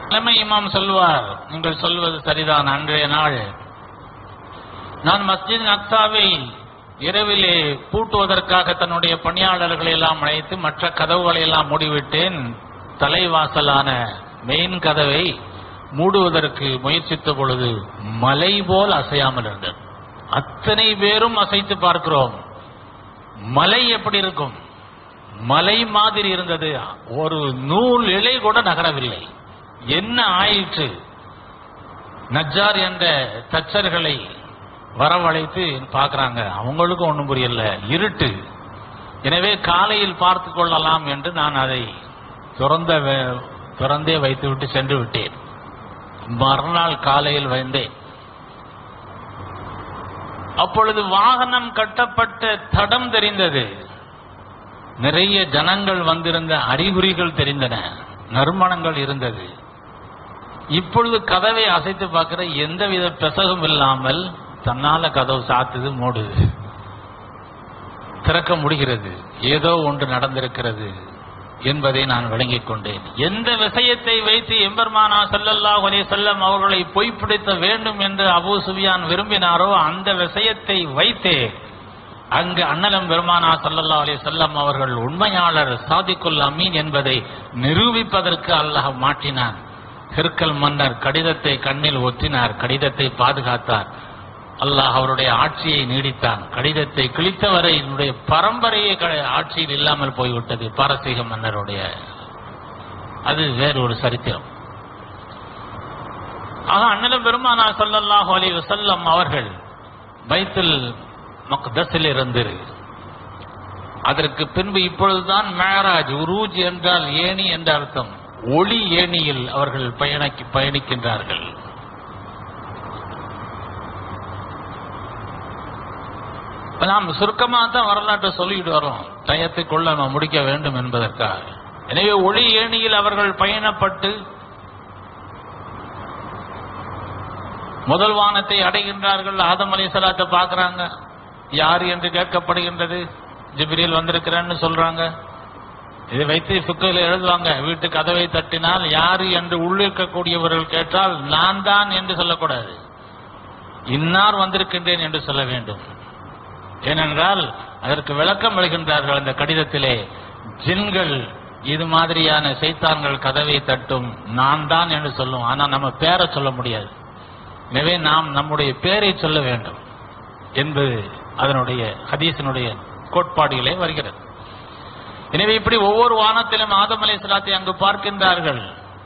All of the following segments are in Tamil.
தலைமை இமாம் சொல்வார் நீங்கள் சொல்வது சரிதான் அன்றைய நாள் நான் மஸ்ஜித் அக்சாவை இரவிலே பூட்டுவதற்காக தன்னுடைய பணியாளர்களை எல்லாம் அழைத்து மற்ற கதவுகளை எல்லாம் மூடிவிட்டேன் தலைவாசலான மெயின் கதவை மூடுவதற்கு முயற்சித்த பொழுது மலை போல் அசையாமல் இருந்தது அத்தனை பேரும் அசைத்து பார்க்கிறோம் மலை எப்படி இருக்கும் மலை மாதிரி இருந்தது ஒரு நூல் இலை கூட நகரவில்லை என்ன ஆயிற்று நஜ்ஜார் என்ற தச்சர்களை வரவழைத்து பார்க்கறாங்க அவங்களுக்கும் ஒண்ணும் புரியல இருட்டு எனவே காலையில் பார்த்து கொள்ளலாம் என்று நான் அதை திறந்த வே- திறந்தே வைத்துவிட்டு சென்று விட்டேன் மறுநாள் காலையில் வந்தேன் அப்பொழுது வாகனம் கட்டப்பட்ட தடம் தெரிந்தது நிறைய ஜனங்கள் வந்திருந்த அறிகுறிகள் தெரிந்தன நறுமணங்கள் இருந்தது இப்பொழுது கதவை அசைத்து பார்க்கிற எந்தவித பெசகும் இல்லாமல் தன்னால கதவு சாத்துது மூடுது திறக்க முடிகிறது ஏதோ ஒன்று நடந்திருக்கிறது என்பதை நான் விளங்கிக் கொண்டேன் எந்த விஷயத்தை வைத்து எம்பெருமானா ஸல்லல்லாஹு அலைஹி வஸல்லம் அவர்களை பொய்ப்பிடித்த வேண்டும் என்று அபூ சுஃபியான் விரும்பினாரோ அந்த விஷயத்தை வைத்தே அங்கு அண்ணலம் பெருமானா ஸல்லல்லாஹு அலைஹி வஸல்லம் அவர்கள் உண்மையாளர் சாதிக்குல் அமீன் என்பதை நிரூபிப்பதற்கு அல்லாஹ் மாற்றினான் ஹிர்கல் மன்னர் கடிதத்தை கண்ணில் ஒற்றினார் கடிதத்தை பாதுகாத்தார் அல்லாஹ் அவருடைய ஆட்சியை நீடித்தான் கடிதத்தை கிழித்தவரை என்னுடைய பரம்பரையே க- ஆட்சியில் இல்லாமல் போய்விட்டது பாரசீக மன்னருடைய அது வேறு ஒரு சரித்திரம் ஆக அண்ணலம் பெருமானா ஸல்லல்லாஹு அலைஹி வஸல்லம் அவர்கள் பைத்துல் மக்தஸில் இருந்து அதற்கு பின்பு இப்பொழுதுதான் மேராஜ் உரூஜ் என்றால் ஏணி என்ற அர்த்தம் ஒளி ஏணியில் அவர்கள் பயணிக்க பயணிக்கின்றார்கள் இப்ப நாம் சுருக்கமாக தான் வரலாற்றை சொல்லிட்டு வரோம் டயத்துக்குள்ள நம்ம முடிக்க வேண்டும் என்பதற்காக எனவே ஒளி ஏணியில் அவர்கள் பயணப்பட்டு முதல் வானத்தை அடைகின்றார்கள் ஆதம் அலைஹிஸ்ஸலாத்தை பார்க்கறாங்க யார் என்று கேட்கப்படுகின்றது ஜிப்ரீல் வந்திருக்கிறேன்னு சொல்றாங்க இதை வைத்து ஃபிக்கில் எழுதுவாங்க வீட்டு கதவை தட்டினால் யாரு என்று உள்ளிருக்கக்கூடியவர்கள் கேட்டால் நான் தான் என்று சொல்லக்கூடாது இன்னார் வந்திருக்கின்றேன் என்று சொல்ல வேண்டும் ஏனென்றால் அதற்கு விளக்கம் எழுகின்றார்கள் அந்த கடிதத்திலே ஜின்கள் இது மாதிரியான சைத்தான்கள் கதவை தட்டும் நான் தான் என்று சொல்லும் ஆனா நம்ம பேரை சொல்ல முடியாது எனவே நாம் நம்முடைய பேரை சொல்ல வேண்டும் என்பது அதனுடைய ஹதீஸினுடைய கோட்பாடுகளே வருகிறது எனவே இப்படி ஒவ்வொரு வானத்திலும் ஆதம் அலைஹிஸ்ஸலாத்தை அங்கு பார்க்கின்றார்கள்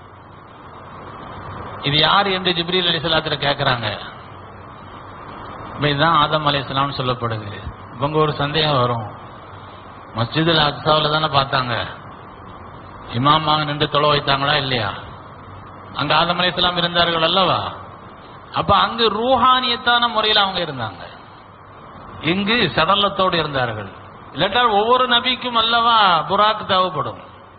இது யார் என்று ஜிப்ரீல் அலைஹிஸ்ஸலாத்துல கேட்கறாங்க இப்ப இதுதான் ஆதம் அலைஹிஸ்ஸலாம்னு சொல்லப்படுது இவங்க ஒரு சந்தேகம் வரும் மஸ்ஜிதுல் அக்ஸாவில் தானே பார்த்தாங்க இமாமாக நின்று தொலை வைத்தாங்களா இல்லையா அங்க ஆதம் அலைஹிஸ்ஸலாம் இருந்தார்கள் அல்லவா அப்ப அங்கு ரூஹானியத்தான முறையில் அவங்க இருந்தாங்க இங்கு சடலத்தோடு இருந்தார்கள் இல்லாட்டால் ஒவ்வொரு நபிக்கும் அல்லவா புராக் தேவைப்படும்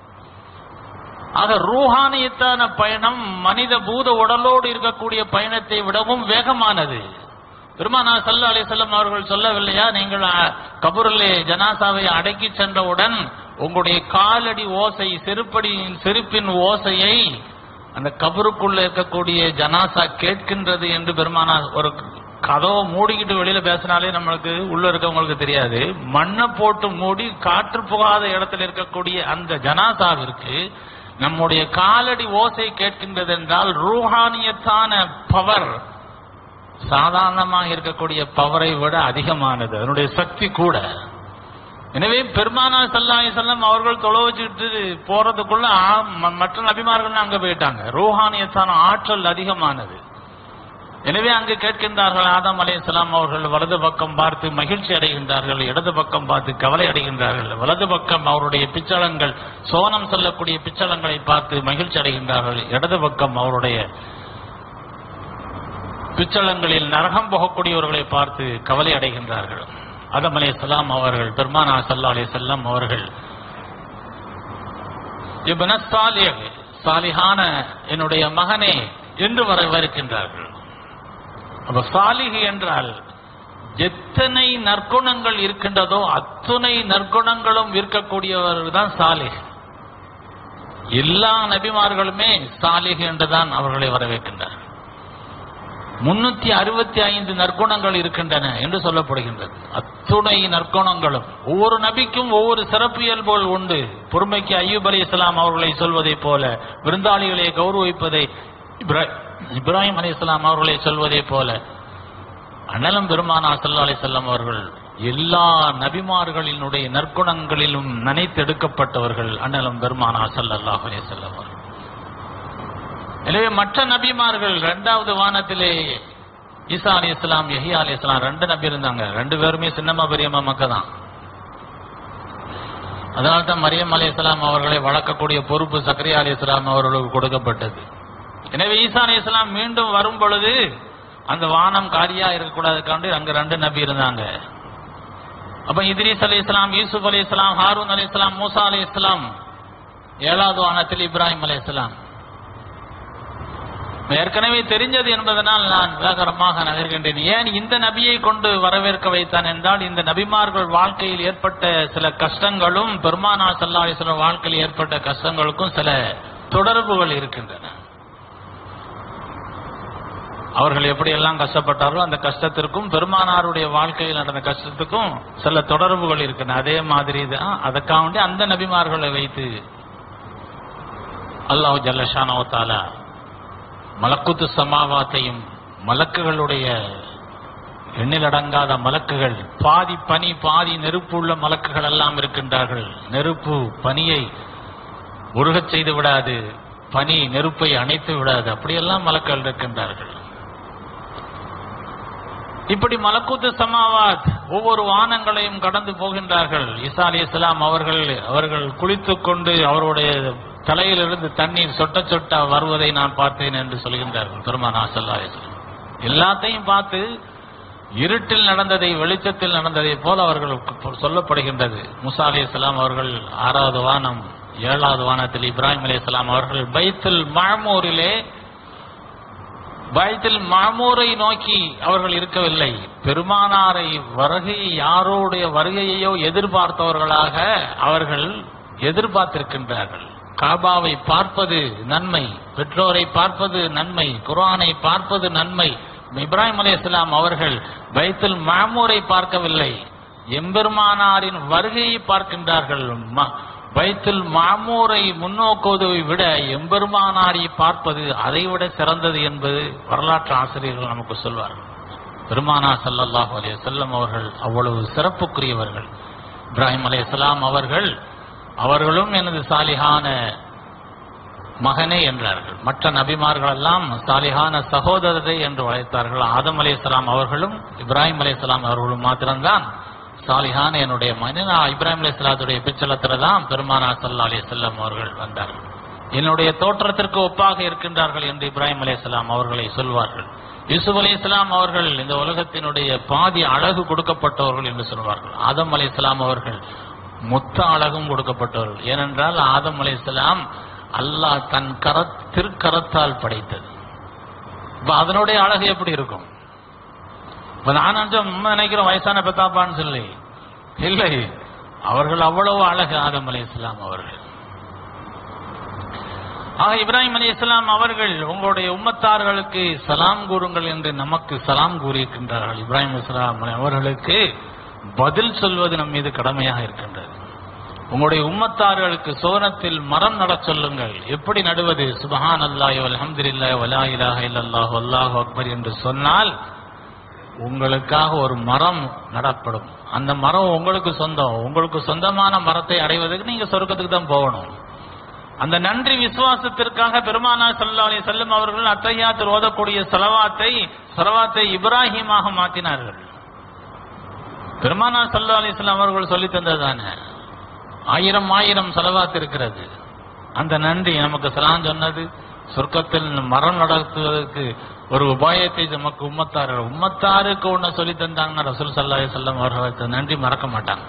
ஆக ரூஹானியத்தான பயணம் மனித பூத உடலோடு இருக்கக்கூடிய பயணத்தை விடவும் வேகமானது பெருமானா சல்லா அலிசல்லம் அவர்கள் சொல்லவில்லையா நீங்கள் அ, கபூரிலே ஜனாசாவை அடக்கி சென்றவுடன் உங்களுடைய காலடி ஓசை செருப்படியின் செருப்பின் ஓசையை அந்த கபருக்குள்ள இருக்கக்கூடிய ஜனாசா கேட்கின்றது என்று பெருமானா ஒரு கதவை மூடிக்கிட்டு வெளியில பேசினாலே நம்மளுக்கு உள்ள இருக்கவங்களுக்கு தெரியாது மண்ணை போட்டு மூடி காற்று புகாத இடத்துல இருக்கக்கூடிய அந்த ஜனாசாவிற்கு நம்முடைய காலடி ஓசை கேட்கின்றது என்றால் ரூஹானியத்தான பவர் சாதாரணமாக இருக்கக்கூடிய பவரை விட அதிகமானது அதனுடைய சக்தி கூட எனவே பெருமானா சல்லாஹி செல்லம் அவர்கள் தொலை வச்சுக்கிட்டு போறதுக்குள்ள ஆ- ம- மற்ற நபிமார்கள் அங்க போயிட்டாங்க ரூஹானியத்தான ஆற்றல் அதிகமானது எனவே அங்கு கேட்கின்றார்கள் ஆதம் அலைஹிஸ்ஸலாம் அவர்கள் வலது பக்கம் பார்த்து மகிழ்ச்சி அடைகின்றார்கள் இடது பக்கம் பார்த்து கவலை அடைகின்றார்கள் வலது பக்கம் அவருடைய பிச்சளங்கள் சோனம் சொல்லக்கூடிய பிச்சளங்களை பார்த்து மகிழ்ச்சி அடைகின்றார்கள் இடது பக்கம் அவருடைய பிச்சளங்களில் நரகம் போகக்கூடியவர்களை பார்த்து கவலை அடைகின்றார்கள் ஆதம் அலைஹிஸ்ஸலாம் அவர்கள் பெருமானா சல்லா அலைஹிஸ்ஸலாம் அவர்கள் இப்ன சாலிஹ் சாலிஹான என்னுடைய மகனே என்று வரவேற்கின்றார்கள் அப்ப சாலிஹ் என்றால் எத்தனை நற்குணங்கள் இருக்கின்றதோ அத்துணை நற்குணங்களும் இருக்கக்கூடியவர் தான் சாலிஹ் எல்லா நபிமார்களுமே சாலிஹ் என்றுதான் அவர்களை வரவேற்கின்றார் முன்னூத்தி அறுபத்தி ஐந்து நற்குணங்கள் இருக்கின்றன என்று சொல்லப்படுகின்றது அத்துணை நற்குணங்களும் ஒவ்வொரு நபிக்கும் ஒவ்வொரு சிறப்பு இயல்புகள் உண்டு பொறுமைக்கு ஐயூப் அலி இஸ்லாம் அவர்களை சொல்வதைப் போல விருந்தாளிகளை கௌரவிப்பதை இப்ரா- இப்ராஹிம் அலி இஸ்லாம் அவர்களை சொல்வதைப் போல அண்ணலம் பெருமானா சல்லா அலி செல்லம் அவர்கள் எல்லா நபிமார்களினுடைய நற்குணங்களிலும் நனைத்தெடுக்கப்பட்டவர்கள் அண்ணலம் பெருமானா சல்லல்லாஹு அலைஹி வஸல்லம் அவர்கள் எனவே மற்ற நபிமார்கள் இரண்டாவது வானத்திலே ஈசா அலி இஸ்லாம் யஹியா அலி இஸ்லாம் ரெண்டு நபி இருந்தாங்க ரெண்டு பேருமே சின்னம்மா பெரியம்மா மக்க தான் அதனால தான் மரியம் அலி இஸ்லாம் அவர்களை வளர்க்கக்கூடிய பொறுப்பு சக்கரியா அலி இஸ்லாம் அவர்களுக்கு கொடுக்கப்பட்டது எனவே ஈசா அலி இஸ்லாம் மீண்டும் வரும் பொழுது அந்த வானம் காரியா இருக்கக்கூடாதுக்காண்டு அங்க ரெண்டு நபி இருந்தாங்க அப்ப இத்ரீஸ் அலி இஸ்லாம் யூசுப் அலி இஸ்லாம் ஹாரூன் அலி இஸ்லாம் மூசா அலி இஸ்லாம் ஏழாவது வானத்தில் இப்ராஹிம் அலி இஸ்லாம் ஏற்கனவே தெரிஞ்சது என்பதனால் நான் வேகரமாக நகர்கின்றேன் ஏன் இந்த நபியை கொண்டு வரவேற்க வைத்தான் என்றால் இந்த நபிமார்கள் வாழ்க்கையில் ஏற்பட்ட சில கஷ்டங்களும் பெருமானா சல்லா அலிஸ்வரம் வாழ்க்கையில் ஏற்பட்ட கஷ்டங்களுக்கும் சில தொடர்புகள் இருக்கின்றன அவர்கள் எப்படியெல்லாம் கஷ்டப்பட்டார்களோ அந்த கஷ்டத்திற்கும் பெருமானாருடைய வாழ்க்கையில் நடந்த கஷ்டத்துக்கும் சில தொடர்புகள் இருக்கின்றன அதே மாதிரி தான் அதுக்காக வேண்டி அந்த நபிமார்களை வைத்து அல்லாஹ் ஜல்லஷானோ தாலா மலக்குத்து சமாவாத்தையும் மலக்குகளுடைய எண்ணிலடங்காத மலக்குகள் பாதி பனி பாதி நெருப்பு உள்ள மலக்குகள் எல்லாம் இருக்கின்றார்கள் நெருப்பு பனியை உருகச் செய்து விடாது பனி நெருப்பை அணைத்து விடாது அப்படியெல்லாம் மலக்கள் இருக்கின்றார்கள் இப்படி மலக்கூத்து சமாவாத் ஒவ்வொரு வானங்களையும் கடந்து போகின்றார்கள் ஈசா அலி இஸ்லாம் அவர்கள் அவர்கள் குளித்துக் கொண்டு அவருடைய தலையிலிருந்து தண்ணீர் சொட்ட சொட்ட வருவதை நான் பார்த்தேன் என்று சொல்கின்றார்கள் பெருமானா சல்லா அலிஸ்லாம் எல்லாத்தையும் பார்த்து இருட்டில் நடந்ததை வெளிச்சத்தில் நடந்ததை போல அவர்களுக்கு சொல்லப்படுகின்றது முசா அலி இஸ்லாம் அவர்கள் ஆறாவது வானம் ஏழாவது வானத்தில் இப்ராஹிம் அலி இஸ்லாம் அவர்கள் பைத்துல் மாமூரிலே பைத்துல் மாமூரை நோக்கி அவர்கள் இருக்கவில்லை பெருமானாரை வருகை யாரோடைய வருகையையோ எதிர்பார்த்தவர்களாக அவர்கள் எதிர்பார்த்திருக்கின்றார்கள் காபாவை பார்ப்பது நன்மை பெற்றோரை பார்ப்பது நன்மை குர்ஆனை பார்ப்பது நன்மை இப்ராஹிம் அலி இஸ்லாம் அவர்கள் பைத்துல் மாமூரை பார்க்கவில்லை எம்பெருமானாரின் வருகையை பார்க்கின்றார்கள் ம- பைத்துல் மாமூரை முன்னோக்குவதை விட எம்பெருமானாரை பார்ப்பது அதைவிட சிறந்தது என்பது வரலாற்று ஆசிரியர்கள் நமக்கு சொல்வார்கள் பெருமானா ஸல்லல்லாஹு அலைஹி வஸல்லம் அவர்கள் அவ்வளவு சிறப்புக்குரியவர்கள் இப்ராஹிம் அலைஹிஸ்ஸலாம் அவர்கள் அவர்களும் எனது சாலிகான மகனே என்றார்கள் மற்ற நபிமார்கள் எல்லாம் சாலிகான சகோதரரை என்று அழைத்தார்கள் ஆதம் அலைஹிஸ்ஸலாம் அவர்களும் இப்ராஹிம் அலைஹிஸ்ஸலாம் அவர்களும் மாத்திரம்தான் சாலிகான என்னுடைய மகன் நான் இப்ராஹிம் அலைஹிஸ்ஸலாத்துடைய பிச்சலத்துல தான் பெருமானா ஸல்லல்லாஹு அலைஹி வஸல்லம் அவர்கள் வந்தார்கள் என்னுடைய தோற்றத்திற்கு ஒப்பாக இருக்கின்றார்கள் என்று இப்ராஹிம் அலைஹிஸ்ஸலாம் அவர்களை சொல்வார்கள் யூசுப் அலைஹிஸ்ஸலாம் அவர்கள் இந்த உலகத்தினுடைய பாதி அழகு கொடுக்கப்பட்டவர்கள் என்று சொல்வார்கள் ஆதம் அலைஹிஸ்ஸலாம் அவர்கள் மொத்த அழகும் கொடுக்கப்பட்டவர்கள் ஏனென்றால் ஆதம் அலைஹிஸ்ஸலாம் அல்லாஹ் தன் கர திருக்கரத்தால் படைத்தது இப்ப அதனுடைய அழகு எப்படி இருக்கும் இப்ப நான் நினைச்சோம் நம்ம நினைக்கிறோம் வயசான பெத்தாப்பான்னு சொல்லி இல்லை அவர்கள் அவ்வளவு அழகு ஆதம் அலை இஸ்லாம் அவர்கள் ஆக இப்ராஹிம் அலி இஸ்லாம் அவர்கள் உங்களுடைய உம்மத்தார்களுக்கு சலாம் கூறுங்கள் என்று நமக்கு சலாம் கூறியிருக்கின்றார்கள் இப்ராஹிம் இஸ்லாம் அவர்களுக்கு பதில் சொல்வது நம் மீது கடமையாக இருக்கின்றது உங்களுடைய உம்மத்தார்களுக்கு சோனத்தில் மரம் நடச் சொல்லுங்கள் எப்படி நடுவது சுபஹான் அல்லாஹ் அல்ஹம்துலில்லாஹ் வலா இலாஹ இல்லல்லாஹ் அல்லாஹு அக்பர் என்று சொன்னால் உங்களுக்காக ஒரு மரம் நடப்படும் அந்த மரம் உங்களுக்கு சொந்தம் உங்களுக்கு சொந்தமான மரத்தை அடைவதற்கு நீங்க சொர்க்கத்துக்கு தான் போகணும் அந்த நன்றி விசுவாசத்திற்காக பெருமானா ஸல்லல்லாஹு அலைஹி வஸல்லம் அவர்கள் அத்தையாத்தில் ஓதக்கூடிய சலவாத்தை சலவாத்தை இப்ராஹிமாக மாற்றினார்கள் பெருமானா ஸல்லல்லாஹு அலைஹி வஸல்லம் அவர்கள் சொல்லி தந்ததானே ஆயிரம் ஆயிரம் செலவாத்து இருக்கிறது அந்த நன்றி நமக்கு சலாம் சொன்னது சொர்க்கத்தில் மரம் நடத்துவதற்கு ஒரு உபாயத்தை நமக்கு உம்மத்தார் உம்மத்தாருக்கு ஒண்ணு சொல்லி தந்தாங்கன்னா ரசூல் சல்லாஹ் செல்லம் அவர்களுக்கு நன்றி மறக்க மாட்டாங்க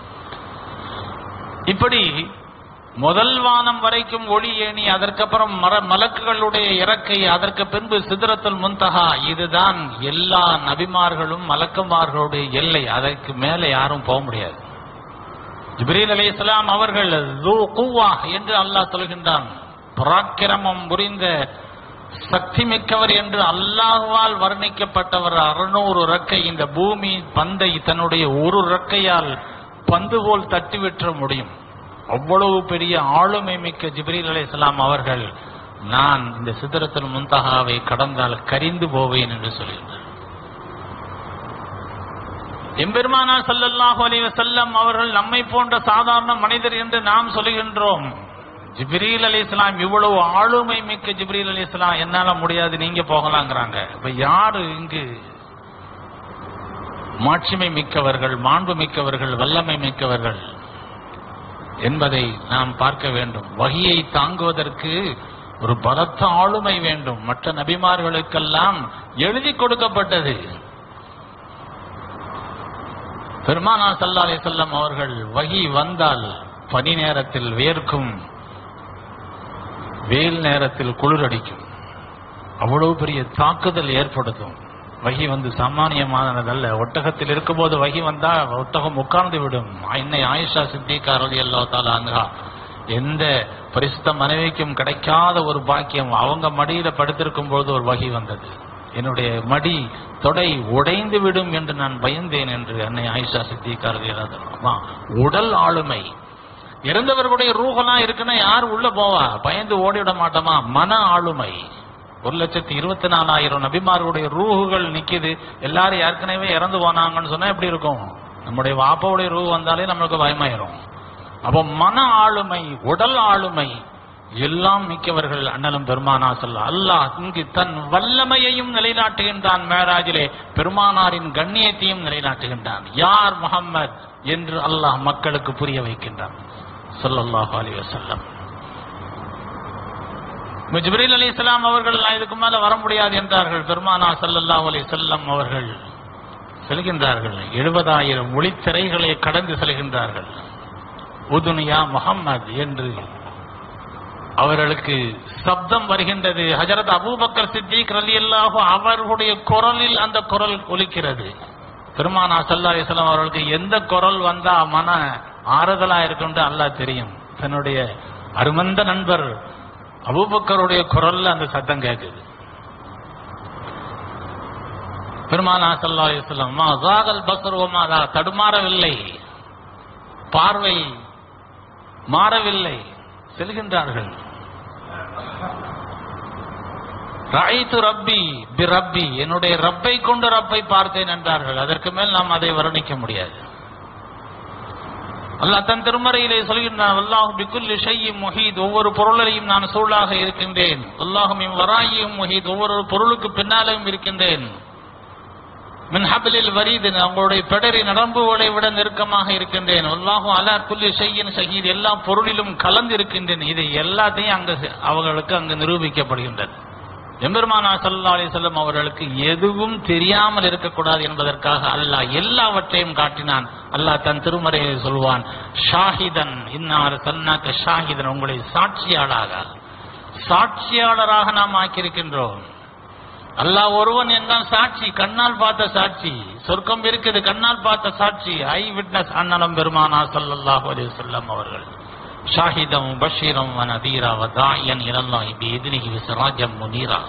இப்படி முதல் வானம் வரைக்கும் ஒளி ஏணி அதற்கப்புறம் மர மலக்குகளுடைய இறக்கை அதற்கு பின்பு சிதறத்துல் முன்தகா இதுதான் எல்லா நபிமார்களும் மலக்குமார்களுடைய எல்லை அதற்கு மேலே யாரும் போக முடியாது ஜிப்ரீல் அலைஹிஸ்ஸலாம் அவர்கள் ذو குவா என்று அல்லாஹ் சொல்கின்றான் பராக்கிரமம் புரிந்த சக்தி மிக்கவர் என்று அல்லாஹ்வால் வர்ணிக்கப்பட்டவர் அறுநூறு ரக்கை இந்த பூமி பந்தை தன்னுடைய ஒரு ரக்கையால் பந்து போல் தட்டிவிற்ற முடியும் அவ்வளவு பெரிய ஆளுமை மிக்க ஜிப்ரீல் அலைஹிஸ்ஸலாம் அவர்கள் நான் இந்த சிதறத்தில் முந்தகாவை கடந்தால் கரிந்து போவேன் என்று சொல்கின்றார் எம்பெருமானார் ஸல்லல்லாஹு அலைஹி வஸல்லம் அவர்கள் நம்மை போன்ற சாதாரண மனிதர் என்று நாம் சொல்லுகின்றோம் ஜிப்ரீல் அலைஹிஸ்ஸலாம் இவ்வளவு ஆளுமை மிக்க ஜிப்ரீல் அலைஹிஸ்ஸலாம் என்னால முடியாது நீங்க போகலாங்கிறாங்க இப்ப யாரு இங்கு மாட்சிமை மிக்கவர்கள் மாண்பு மிக்கவர்கள் வல்லமை மிக்கவர்கள் என்பதை நாம் பார்க்க வேண்டும் வகியை தாங்குவதற்கு ஒரு பலத்த ஆளுமை வேண்டும் மற்ற நபிமார்களுக்கெல்லாம் எழுதி கொடுக்கப்பட்டது பெருமானா சல்லா அலிசல்லம் அவர்கள் வகி வந்தால் பனி நேரத்தில் வேர்க்கும் வெயில் நேரத்தில் குளிரடிக்கும் அவ்வளவு பெரிய தாக்குதல் ஏற்படுத்தும் வகி வந்து சாமானியமானதல்ல ஒட்டகத்தில் இருக்கும்போது வகி வந்தா ஒட்டகம் உட்கார்ந்து விடும் என்னை ஆயிஷா சித்திகா ரலி அல்லா தாலா அன்ஹா எந்த பரிசுத்த மனைவிக்கும் கிடைக்காத ஒரு பாக்கியம் அவங்க மடியில படுத்திருக்கும் பொழுது ஒரு வகி வந்தது என்னுடைய மடி தொடை உடைந்து விடும் என்று நான் பயந்தேன் என்று அன்னை ஆயிஷா சித்திகா ரலி அல்லா தாலா அம்மா, உடல் ஆளுமை இறந்தவர்களுடைய ரூஹெல்லாம் இருக்குன்னா யார் உள்ள போவா பயந்து ஓடிவிட மாட்டோமா மன ஆளுமை ஒரு லட்சத்தி இருபத்தி நாலாயிரம் நபிமார்களுடைய ரூஹுகள் நிக்குது எல்லாரும் ஏற்கனவே இறந்து போனாங்கன்னு சொன்னா எப்படி இருக்கும் நம்முடைய வாப்பாவுடைய ரூ வந்தாலே நம்மளுக்கு பயமாயிரும் அப்போ மன ஆளுமை உடல் ஆளுமை எல்லாம் மிக்கவர்கள் அண்ணலும் பெருமானா சொல்ல அல்லாஹ் இங்கு தன் வல்லமையையும் நிலைநாட்டுகின்றான் மேராஜிலே பெருமானாரின் கண்ணியத்தையும் நிலைநாட்டுகின்றான் யார் முஹம்மத் என்று அல்லாஹ் மக்களுக்கு புரிய வைக்கின்றான் ஸல்லல்லாஹு அலைஹி வஸல்லம் ஜிப்ரீல் அலி இஸ்லாம் அவர்கள் நான் இதுக்கு மேல வர முடியாது என்றார்கள் பெருமானா ஸல்லல்லாஹு அலைஹி வஸல்லம் அவர்கள் செல்கின்றார்கள் எழுபதாயிரம் ஒளித்திரைகளை கடந்து செல்கின்றார்கள் உதுனியா முஹம்மத் என்று அவர்களுக்கு சப்தம் வருகின்றது ஹஜரத் அபூபக்கர் சித்திக் ரலியல்லாஹு அவர்களுடைய குரலில் அந்த குரல் ஒலிக்கிறது பெருமானா சல்லா அலிஸ்லாம் அவர்களுக்கு எந்த குரல் வந்தா மன ஆறுதலா இருக்கும்னு அல்லாஹ் தெரியும் தன்னுடைய அருமந்த நண்பர் அபூபக்கருடைய குரல்ல அந்த சத்தம் கேட்குது பெருமானா சல்லா அலிஸ்லாம் ஜாகல் பசர்வமாதா தடுமாறவில்லை பார்வை மாறவில்லை செல்கின்றார்கள் ராயித்து ரப்பி பி ரப்பி என்னுடைய ரப்பை கொண்டு ரப்பை பார்த்தேன் என்றார்கள் அதற்கு மேல் நாம் அதை வர்ணிக்க முடியாது அல்லாஹ் தன் திருமறையிலே சொல்கின்றான் அல்லாஹு பிக்குல்லி ஷையும் முஹீத் ஒவ்வொரு பொருளையும் நான் சூழலாக இருக்கின்றேன் அல்லாஹும் வராயும் முஹீத் ஒவ்வொரு பொருளுக்கு பின்னாலும் இருக்கின்றேன் மின் ஹபிலில் வரீது அவங்களுடைய பெடரி நரம்புகளை விட நெருக்கமாக இருக்கின்றேன் அல்லாஹும் அலா குல்லி ஷையின் ஷஹீத் எல்லா பொருளிலும் கலந்து இருக்கின்றேன் இது எல்லாத்தையும் அங்க அவர்களுக்கு அங்கு நிரூபிக்கப்படுகின்றது எம்பெருமானா சல்லா அலிசல்லம் அவர்களுக்கு எதுவும் தெரியாமல் இருக்கக்கூடாது என்பதற்காக அல்லாஹ் எல்லாவற்றையும் காட்டினான் அல்லாஹ் தன் திருமறையை சொல்வான் ஷாஹிதன் இன்னார் சன்னாக்க ஷாஹிதன் உங்களை சாட்சியாளராக சாட்சியாளராக நாம் ஆக்கியிருக்கின்றோம் அல்லாஹ் ஒருவன் என்றால் சாட்சி கண்ணால் பார்த்த சாட்சி சொர்க்கம் இருக்குது கண்ணால் பார்த்த சாட்சி ஐ விட்னஸ் அண்ணலம் பெருமானா சல்லல்லாஹு அலைஹி வஸல்லம் அவர்கள் ஷாஹிதம் பஷீரம் வ நதீரா வ தாயன் இலல்லாஹி பிஇذنஹி வஸராஜம் முனீரா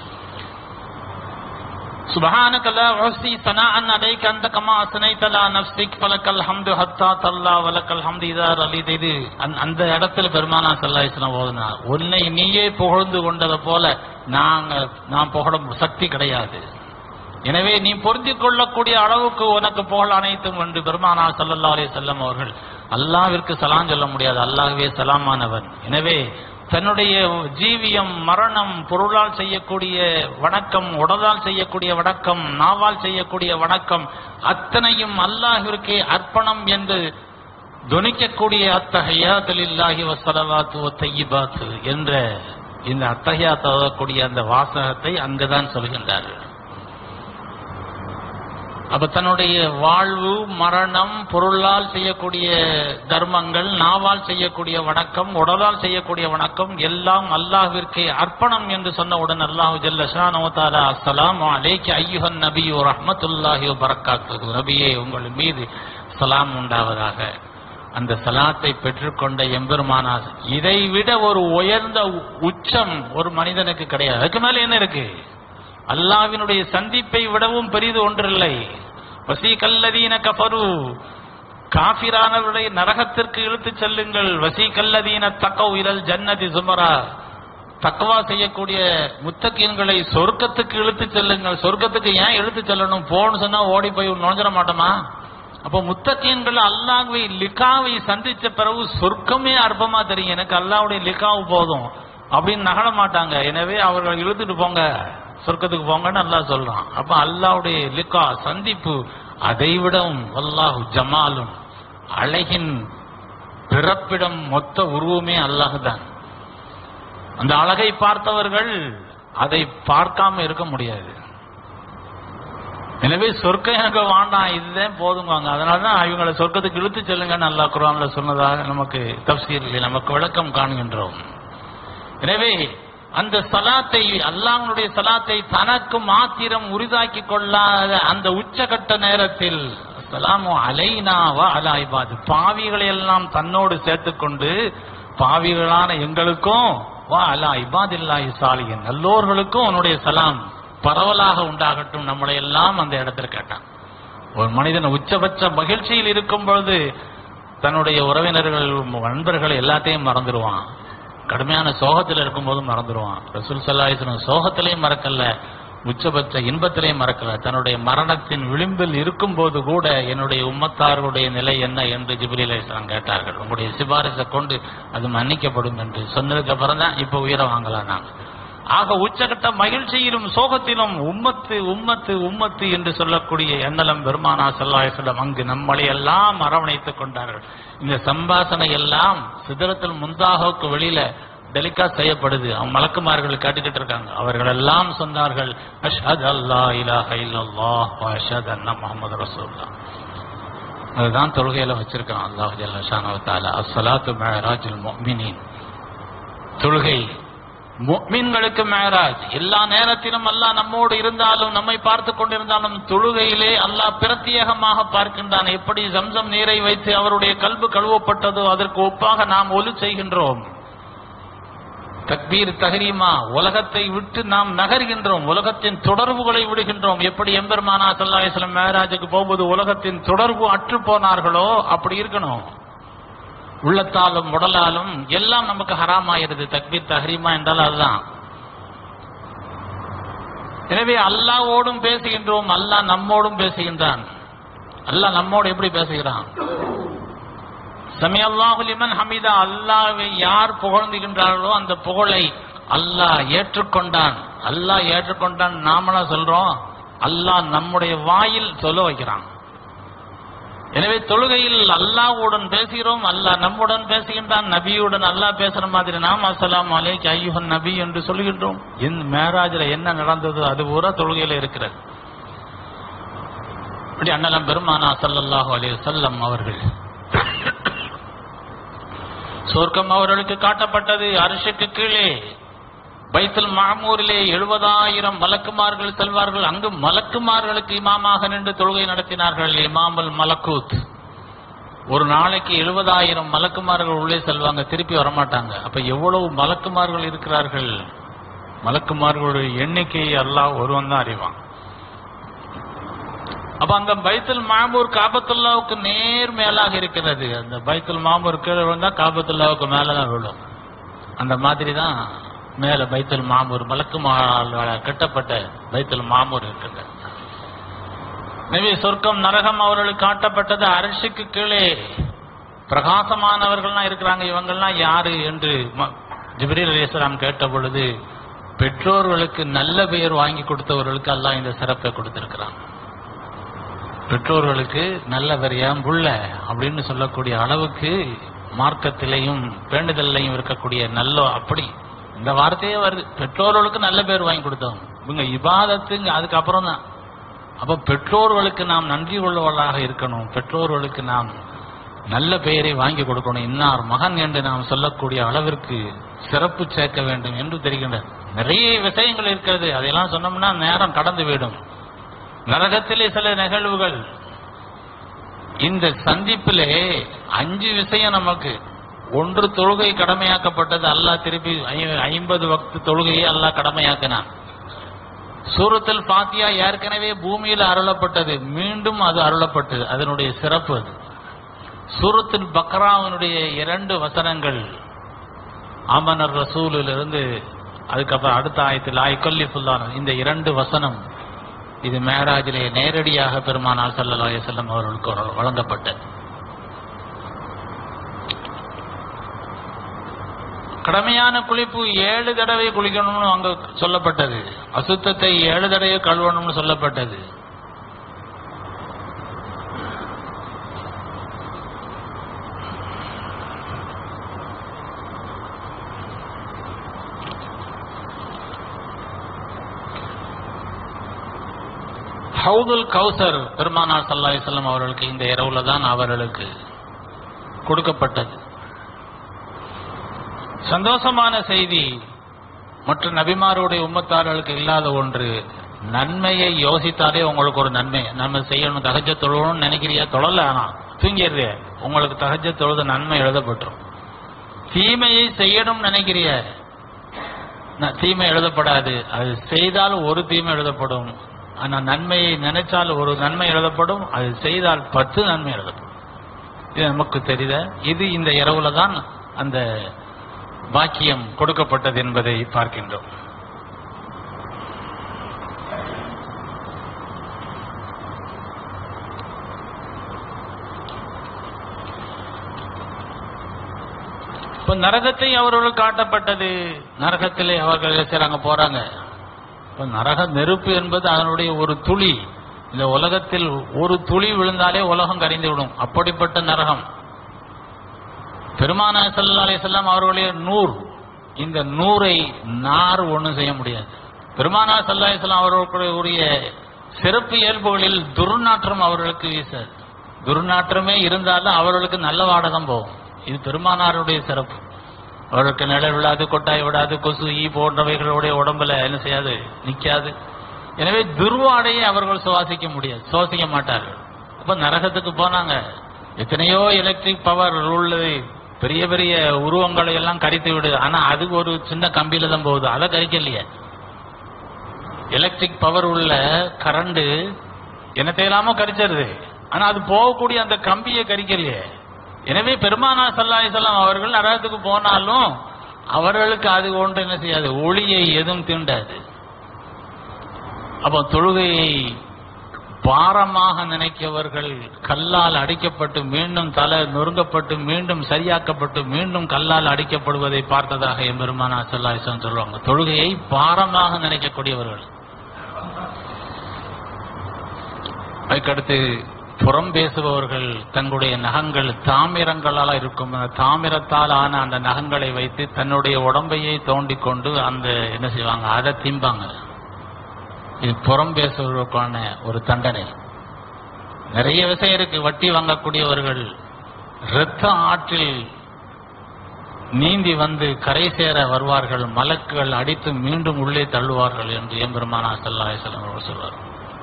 سبحانك لا أحصي ثناء عليك أنت كما أثنيت على نفسك فلك الحمد حتى تلا ولك الحمد إذا رضيت இது அந்த- அந்த இடத்துல பெருமானா ஸல்லல்லாஹு அலைஹி வஸல்லம் ஓதுனார் உன்னை நீயே புகழ்ந்து கொண்டதை போல நாங்க நான் புகழும் சக்தி கிடையாது எனவே நீ பொருந்திக் கொள்ளக்கூடிய அளவுக்கு உனக்கு புகழ் அனைத்தும் என்று பெருமானா ஸல்லல்லாஹு அலைஹி வஸல்லம் அவர்கள் அல்லாஹ்விற்கு சலாம் சொல்ல முடியாது அல்லாஹ்வே சலாமானவன் எனவே தன்னுடைய ஜீவியம் மரணம் பொருளால் செய்யக்கூடிய வணக்கம் உடலால் செய்யக்கூடிய வணக்கம் நாவால் செய்யக்கூடிய வணக்கம் அத்தனையும் அல்லாஹ்விற்கே அர்ப்பணம் என்று துணிக்கக்கூடிய அத்தகையாத்தலில்லாஹி வசலவாத்து ஒத்தையிபாத்து என்ற இந்த அத்தகையா தரக்கூடிய அந்த வாசகத்தை அங்குதான் சொல்கின்றார்கள் அப்ப தன்னுடைய வாழ்வு மரணம் பொருளால் செய்யக்கூடிய தர்மங்கள் நாவால் செய்யக்கூடிய வணக்கம் உடலால் செய்யக்கூடிய வணக்கம் எல்லாம் அல்லாஹ்விற்கே அர்ப்பணம் என்று சொன்னவுடன் அல்லாஹு ஜல்ல ஷானஹு தஆலா அஸ்ஸலாமு அலைக்க ஐயுஹன் நபியு ரஹ்மத்துல்லாஹி வ பரக்காத்துஹு நபியே உங்கள் மீது சலாம் உண்டாவதாக அந்த சலாத்தை பெற்றுக்கொண்ட எம்பெருமானார் இதை விட ஒரு உயர்ந்த உ- உச்சம் ஒரு மனிதனுக்கு கிடையாது அதுக்கு மேல என்ன இருக்கு அல்லாவினுடைய சந்திப்பை விடவும் பெரிது ஒன்றில்லை வசி கல்லதீன கபரு காபிரானவருடைய நரகத்திற்கு இழுத்துச் செல்லுங்கள் வசி கல்லதீன தக்கவு இரல் ஜன்னதி சுமரா தக்கவா செய்யக்கூடிய முத்தகீன்களை சொர்க்கத்துக்கு இழுத்துச் செல்லுங்கள் சொர்க்கத்துக்கு ஏன் இழுத்துச் செல்லணும் போன்னு சொன்னா ஓடி போய் நுழைஞ்சிட மாட்டோமா அப்போ முத்தகீன்கள் அல்லாஹ்வை லிகாவை சந்திச்ச பிறகு சொர்க்கமே அற்பமா தெரியும் எனக்கு அல்லாஹ்வுடைய லிகாவு போதும் அப்படின்னு நகர மாட்டாங்க எனவே அவர்கள் இழுத்துட்டு போங்க சொர்க்கத்துக்கு போங்கன்னு அல்லாஹ் சொல்றான் அப்ப அல்லாஹ்வுடைய லிகா சந்திப்பு அதைவிடவும் அல்லாஹ் ஜமாலும் அழகின் பிறப்பிடம் மொத்த உருவமே அல்லாஹ் தான் அந்த அழகை பார்த்தவர்கள் அதை பார்க்காம இருக்க முடியாது எனவே சொர்க்கம் எனக்கு வேண்டாம் இதுதான் போதுங்க அதனாலதான் இவங்களை சொர்க்கத்துக்கு இழுத்து செல்லுங்கன்னு அல்லாஹ் குர்ஆன்ல சொன்னதாக நமக்கு தப்சீரில் நமக்கு விளக்கம் காண்கின்றோம் எனவே அந்த சலாத்தை அல்லாஹ்வுடைய சலாத்தை தனக்கு மாத்திரம் உரிதாக்கி கொள்ளாத அந்த உச்சகட்ட நேரத்தில் சலாமு அலைனா வ அலா இபாது பாவிகளை எல்லாம் தன்னோடு சேர்த்துக்கொண்டு பாவிகளான எங்களுக்கும் வா அலா இபாதில்லாஹி சாலியின் நல்லோர்களுக்கும் உன்னுடைய சலாம் பரவலாக உண்டாகட்டும் நம்மளை எல்லாம் அந்த இடத்துல கேட்டான் ஒரு மனிதன் உச்சபட்ச மகிழ்ச்சியில் இருக்கும் பொழுது தன்னுடைய உறவினர்கள் நண்பர்கள் எல்லாத்தையும் மறந்துடுவான் கடுமையான சோகத்தில் இருக்கும்போதும் மறந்துடுவான் ரசூல் சல்லாஹிஸ்லம் சோகத்திலையும் மறக்கல உச்சபட்ச இன்பத்திலையும் மறக்கல தன்னுடைய மரணத்தின் விளிம்பில் இருக்கும்போது கூட என்னுடைய உம்மத்தார்களுடைய நிலை என்ன என்று ஜிப்ரீல் அலிஸ்லாம் கேட்டார்கள் உங்களுடைய சிபாரிசை கொண்டு அது மன்னிக்கப்படும் என்று சொன்னதுக்கு அப்புறம் தான் இப்ப உயிரை வாங்கலாம் நாங்க ஆக உச்சகட்ட மகிழ்ச்சியிலும் சோகத்திலும் உம்மத்து உம்மத்து உம்மத்து என்று சொல்லக்கூடிய எண்ணலம் பெருமானா செல்லம் அங்கு நம்மளை எல்லாம் அரவணைத்துக் கொண்டார்கள் இந்த சம்பாசனை எல்லாம் சிதறத்தில் முந்தாகவுக்கு வெளியில டெலிகா செய்யப்படுது அவங்க மலக்குமார்கள் கேட்டுக்கிட்டு இருக்காங்க அவர்கள் எல்லாம் சொன்னார்கள் அஷ்ஹத் அல்லா இலாஹ இல்லல்லாஹ் வ அஷ்ஹது அன்ன முஹம்மது ரசூலுல்லாஹ் அதுதான் தொழுகையில வச்சிருக்கான் அல்லாஹ் ஜல்ல ஷானஹு தஆலா அஸ்ஸலாத்து மிஅராஜுல் முஃமினீன் தொழுகை முஃமின்களுக்கு மேராஜ் எல்லா நேரத்திலும் அல்லாஹ் நம்மோடு இருந்தாலும் நம்மை பார்த்து கொண்டிருந்தாலும் தொழுகையிலே அல்லாஹ் பிரத்யேகமாக பார்க்கின்றான் எப்படி ஜம்சம் நீரை வைத்து அவருடைய கல்பு கழுவப்பட்டதோ அதற்கு ஒப்பாக நாம் ஒலு செய்கின்றோம் தக்பீர் தஹரீமா உலகத்தை விட்டு நாம் நகர்கின்றோம் உலகத்தின் தொடர்புகளை விடுகின்றோம் எப்படி எம்பெருமானா சல்லாஹிஸ்லம் மேராஜுக்கு போகும்போது உலகத்தின் தொடர்பு அற்று போனார்களோ அப்படி இருக்கணும் உள்ளத்தாலும் உடலாலும் எல்லாம் நமக்கு ஹராமாயிருது தக்பீர் தஹரீமா என்றால் அதுதான் எனவே அல்லாவோடும் பேசுகின்றோம் அல்லாஹ் நம்மோடும் பேசுகின்றான் அல்லாஹ் நம்மோடு எப்படி பேசுகிறான் சமி அல்லாஹு லிமன் ஹமிதா அல்லாவை யார் புகழ்ந்துகின்றார்களோ அந்த புகழை அல்லாஹ் ஏற்றுக்கொண்டான் அல்லாஹ் ஏற்றுக்கொண்டான் நாமளா சொல்றோம் அல்லாஹ் நம்முடைய வாயில் சொல்ல வைக்கிறான் எனவே தொழுகையில் அல்லாஹ்வுடன் பேசுகிறோம் அல்லாஹ் நம்முடன் பேசுகின்றான் நபியுடன் அல்லாஹ் பேசுற மாதிரி நாம் அஸ்ஸலாமு அலைக்கு ஐயுஹன் நபி என்று சொல்கின்றோம் இந்த மேராஜில் என்ன நடந்ததோ அது பூரா தொழுகையில இருக்கிறது இப்படி அண்ணலம் பெருமானா ஸல்லல்லாஹு அலைஹி வஸல்லம் அவர்கள் சொர்க்கம் அவர்களுக்கு காட்டப்பட்டது அரிசிக்கு கீழே பைத்துல் மாமூரிலே எழுபதாயிரம் மலக்குமார்கள் செல்வார்கள் அங்கு மலக்குமார்களுக்கு இமாமாக நின்று தொழுகை நடத்தினார்கள் இமாமுல் மலக்கூத் ஒரு நாளைக்கு எழுபதாயிரம் மலக்குமார்கள் உள்ளே செல்வாங்க திருப்பி வரமாட்டாங்க அப்ப எவ்வளவு மலக்குமார்கள் இருக்கிறார்கள் மலக்குமார்களுடைய எண்ணிக்கையை அல்லாஹ் ஒருவன் தான் அறிவான் அப்ப அந்த பைத்துல் மாமூர் காபத்துல்லாவுக்கு நேர் மேலாக இருக்கிறது அந்த பைத்துல் மாமூர் கீழே விழுந்தா காபத்துல்லாவுக்கு மேலதான் விழும் அந்த மாதிரி தான் மேல பைத்துல் மாமூர் மலக்கு மகாலால் கட்டப்பட்ட பைத்துல் மாமூர் இருக்குது எனவே சொர்க்கம் நரகம் அவர்களுக்கு காட்டப்பட்டது அரசுக்கு கீழே பிரகாசமானவர்கள்லாம் இருக்கிறாங்க இவங்கெல்லாம் யாரு என்று ம- ஜிப்ரீல் அலிஸ்லாம் கேட்ட பொழுது பெற்றோர்களுக்கு நல்ல பெயர் வாங்கி கொடுத்தவர்களுக்கு அல்லாஹ் இந்த சிறப்பை கொடுத்திருக்கிறான் பெற்றோர்களுக்கு நல்ல பெரியாம் புள்ள அப்படின்னு சொல்லக்கூடிய அளவுக்கு மார்க்கத்திலையும் வேண்டுதல்லையும் இருக்கக்கூடிய நல்ல அப்படி இந்த வார்த்தையே வருது பெற்றோர்களுக்கு நல்ல பேர் வாங்கி கொடுத்தோம் இவங்க இபாதத்துங்க அதுக்கப்புறம் தான் அப்ப பெற்றோர்களுக்கு நாம் நன்றி உள்ளவர்களாக இருக்கணும் பெற்றோர்களுக்கு நாம் நல்ல பெயரை வாங்கி கொடுக்கணும் இன்னார் மகன் என்று நாம் சொல்லக்கூடிய அளவிற்கு சிறப்பு சேர்க்க வேண்டும் என்று தெரிகின்றது நிறைய விஷயங்கள் இருக்கிறது அதையெல்லாம் சொன்னோம்னா நேரம் கடந்து விடும் நரகத்திலே சில நிகழ்வுகள் இந்த சந்திப்பிலே அஞ்சு விஷயம் நமக்கு ஒன்று தொழுகை கடமையாக்கப்பட்டது அல்லாஹ் திருப்பி ஐ- ஐம்பது வக்து தொழுகையை அல்லாஹ் கடமையாக்கினான் சூரத்தில் பாத்தியா ஏற்கனவே பூமியில் அருளப்பட்டது மீண்டும் அது அருளப்பட்டது அதனுடைய சிறப்பு அது சூரத்தில் பக்ராவினுடைய இரண்டு வசனங்கள் ஆமனர் ரசூலில் இருந்து அதுக்கப்புறம் அடுத்த ஆயத்தில் ஆய்கொல்லி ஃபுல்லான இந்த இரண்டு வசனம் இது மேராஜிலே நேரடியாக பெருமானார் ஸல்லல்லாஹு அலைஹி வஸல்லம் அவர்களுக்கு வழ- வழங்கப்பட்டது கடமையான குளிப்பு ஏழு தடவை குளிக்கணும்னு அங்க சொல்லப்பட்டது அசுத்தத்தை ஏழு தடவை கழுவணும்னு சொல்லப்பட்டது ஹவுதுல் கௌசர் பெருமானார் ஸல்லல்லாஹு அலைஹி வஸல்லம் அவர்களுக்கு இந்த இரவுல தான் அவர்களுக்கு கொடுக்கப்பட்டது சந்தோஷமான செய்தி மற்ற நபிமாருடைய உம்மத்தார்களுக்கு இல்லாத ஒன்று நன்மையை யோசித்தாலே உங்களுக்கு ஒரு நன்மை நம்ம செய்யணும் தகஜ தொழணும்னு நினைக்கிறியா தொழல ஆனா தூங்கிடுறிய உங்களுக்கு தகஜ தொழுத நன்மை எழுதப்பட்டுரும் தீமையை செய்யணும் நினைக்கிறிய ந- தீமை எழுதப்படாது அது செய்தால் ஒரு தீமை எழுதப்படும் ஆனா நன்மையை நினைச்சால் ஒரு நன்மை எழுதப்படும் அது செய்தால் பத்து நன்மை எழுதப்படும் இது நமக்கு தெரியுத இது இந்த இரவுல தான் அந்த பாக்கியம் கொடுக்கப்பட்டது என்பதை பார்க்கின்றோம் இப்ப நரகத்தை அவர்களுக்கு காட்டப்பட்டது நரகத்திலே அவர்கள் என்ன செய்றாங்க போறாங்க இப்ப நரக நெருப்பு என்பது அதனுடைய ஒரு துளி இந்த உலகத்தில் ஒரு துளி விழுந்தாலே உலகம் கரைந்து விடும் அப்படிப்பட்ட நரகம் பெருமானா ஸல்லல்லாஹு அலைஹி வஸல்லம் அவர்களுடைய நூர் இந்த நூரை நார் ஒண்ணும் செய்ய முடியாது பெருமானா ஸல்லல்லாஹு அலைஹி வஸல்லம் அவர்களுடைய சிறப்பு இயல்புகளில் துர்நாற்றம் அவர்களுக்கு வீசாது துர்நாற்றமே இருந்தாலும் அவர்களுக்கு நல்ல வாடகம் போகும் இது பெருமானாருடைய சிறப்பு அவர்களுக்கு நிழல் விழாது கொட்டாய் விடாது கொசு ஈ போன்றவைகளுடைய உடம்புல என்ன செய்யாது நிக்காது எனவே துர்வாடையை அவர்கள் சுவாசிக்க முடியாது சுவாசிக்க மாட்டார்கள் அப்ப நரகத்துக்கு போனாங்க எத்தனையோ எலக்ட்ரிக் பவர் உள்ளது பெரிய பெரிய உருவங்களை எல்லாம் கரித்து விடுது ஆனா அது ஒரு சின்ன கம்பியில தான் போகுது அதை கரிக்கலையே எலக்ட்ரிக் பவர் உள்ள கரண்ட் என்னத்தை இல்லாம கரிச்சிருது ஆனா அது போகக்கூடிய அந்த கம்பியை கரிக்கலையே எனவே பெருமானா ஸல்லல்லாஹு அலைஹி வஸல்லம் அவர்கள் நரகத்துக்கு போனாலும் அவர்களுக்கு அது ஒன்று என்ன செய்யாது ஒளியை எதுவும் தீண்டாது அப்போ தொழுகையை பாரமாக நினைக்கவர்கள் கல்லால் அடிக்கப்பட்டு மீண்டும் தலை நொறுங்கப்பட்டு மீண்டும் சரியாக்கப்பட்டு மீண்டும் கல்லால் அடிக்கப்படுவதை பார்த்ததாக எம்பெருமானா ஸல்லல்லாஹு அலைஹி வஸல்லம் சொல்லுவாங்க தொழுகையை பாரமாக நினைக்கக்கூடியவர்கள் அதுக்கடுத்து புறம் பேசுபவர்கள் தங்களுடைய நகங்கள் தாமிரங்களால் இருக்கும் அந்த தாமிரத்தால் ஆன அந்த நகங்களை வைத்து தன்னுடைய உடம்பையே தோண்டிக் கொண்டு அந்த என்ன செய்வாங்க அதை திம்பாங்க இது புறம் பேசுவதற்கான ஒரு தண்டனை நிறைய விஷயம் இருக்கு வட்டி வாங்கக்கூடியவர்கள் இரத்த ஆற்றில் நீந்தி வந்து கரை சேர வருவார்கள் மலக்குகள் அடித்து மீண்டும் உள்ளே தள்ளுவார்கள் என்று எம்பெருமானா ஸல்லல்லாஹு அலைஹி வஸல்லம் அவர்கள் சொல்வார்